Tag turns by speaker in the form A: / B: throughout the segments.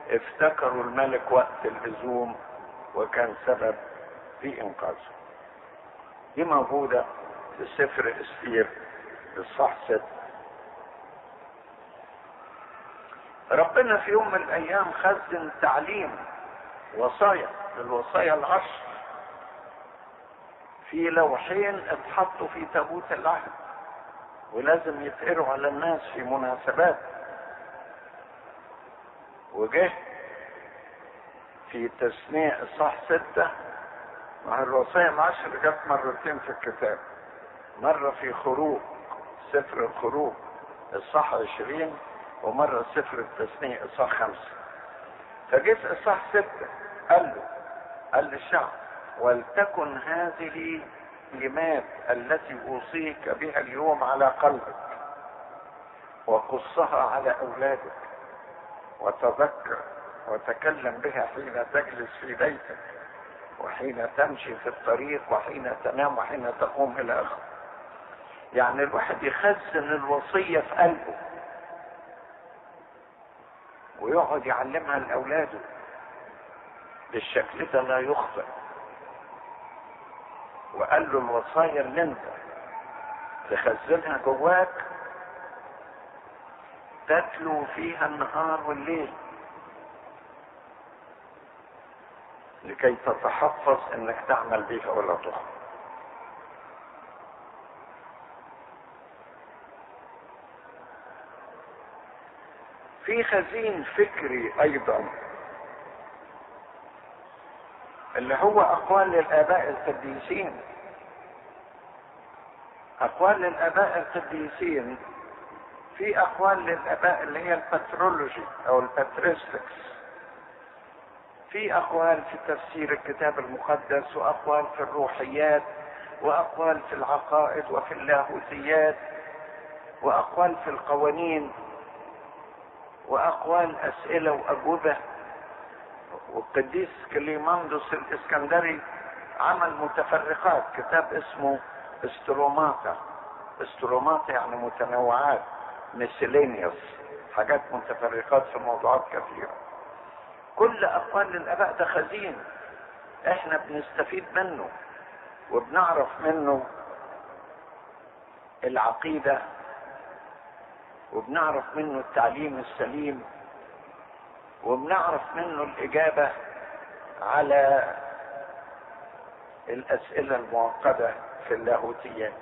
A: افتكروا الملك وقت اللزوم وكان سبب في انقاذه دي موجودة في سفر استير الصح ست ربنا في يوم من الايام خزن تعليم وصايا الوصايا العشر في لوحين اتحطوا في تابوت العهد ولازم يتقروا على الناس في مناسبات وجه في تسميع اصحاح ستة مع الوصايا العشر جت مرتين في الكتاب مرة في خروج سفر الخروج اصحاح عشرين ومرة سفر التسميع اصحاح خمسة فجه في اصحاح ستة قال له قال للشعب ولتكن هذه الكلمات التي اوصيك بها اليوم على قلبك وقصها على اولادك وتذكر وتكلم بها حين تجلس في بيتك وحين تمشي في الطريق وحين تنام وحين تقوم الى اخره يعني الواحد يخزن الوصيه في قلبه ويقعد يعلمها لاولاده بالشكل ده لا يخطئ وقال له الوصايا اللي انت تخزنها جواك تتلو فيها النهار والليل لكي تتحفظ انك تعمل بها ولا تخطئ في خزين فكري ايضا اللي هو اقوال الاباء القديسين اقوال الاباء القديسين في اقوال للاباء اللي هي البترولوجي او الباتريستكس في اقوال في تفسير الكتاب المقدس واقوال في الروحيات واقوال في العقائد وفي اللاهوتيات واقوال في القوانين واقوال اسئله واجوبه والقديس كليماندوس الاسكندري عمل متفرقات كتاب اسمه استروماتا استروماتا يعني متنوعات ميسيلينيوس حاجات متفرقات في موضوعات كثيره كل اقوال الاباء ده خزين احنا بنستفيد منه وبنعرف منه العقيده وبنعرف منه التعليم السليم وبنعرف منه الإجابة على الأسئلة المعقدة في اللاهوتيات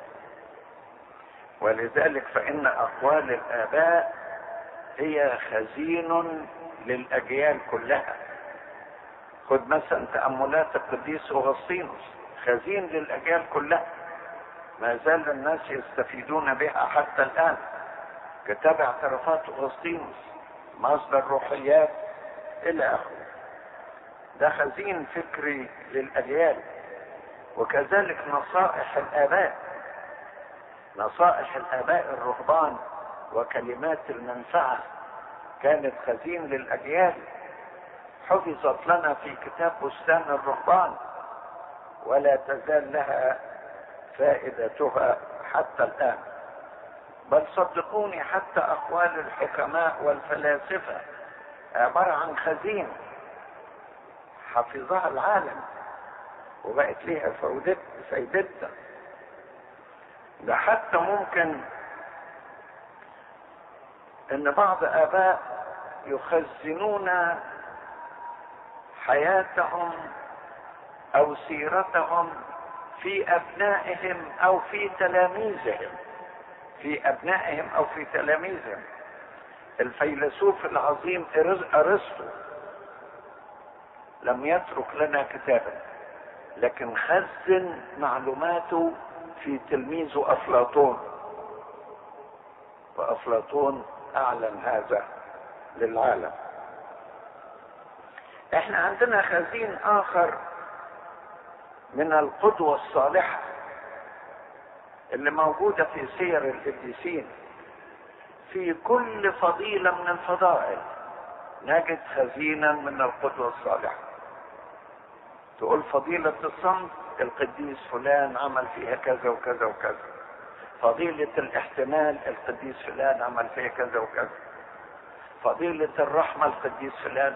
A: ولذلك فإن أقوال الآباء هي خزين للأجيال كلها خد مثلا تأملات القديس أغسطينوس خزين للأجيال كلها ما زال الناس يستفيدون بها حتى الآن كتاب اعترافات أغسطينوس مصدر روحيات الى اخره ده خزين فكري للاجيال وكذلك نصائح الاباء نصائح الاباء الرهبان وكلمات المنفعه كانت خزين للاجيال حفظت لنا في كتاب بستان الرهبان ولا تزال لها فائدتها حتى الان بل صدقوني حتى اقوال الحكماء والفلاسفه عبارة عن خزينة حفظها العالم وبقت ليها فايدتها ده حتى ممكن ان بعض اباء يخزنون حياتهم او سيرتهم في ابنائهم او في تلاميذهم في ابنائهم او في تلاميذهم الفيلسوف العظيم ارسطو لم يترك لنا كتابا لكن خزن معلوماته في تلميذه افلاطون وافلاطون اعلن هذا للعالم احنا عندنا خزين اخر من القدوة الصالحة اللي موجودة في سير القديسين في كل فضيلة من الفضائل نجد خزينا من القدوة الصالحة تقول فضيلة الصمت القديس فلان عمل فيها كذا وكذا وكذا فضيلة الاحتمال القديس فلان عمل فيها كذا وكذا فضيلة الرحمة القديس فلان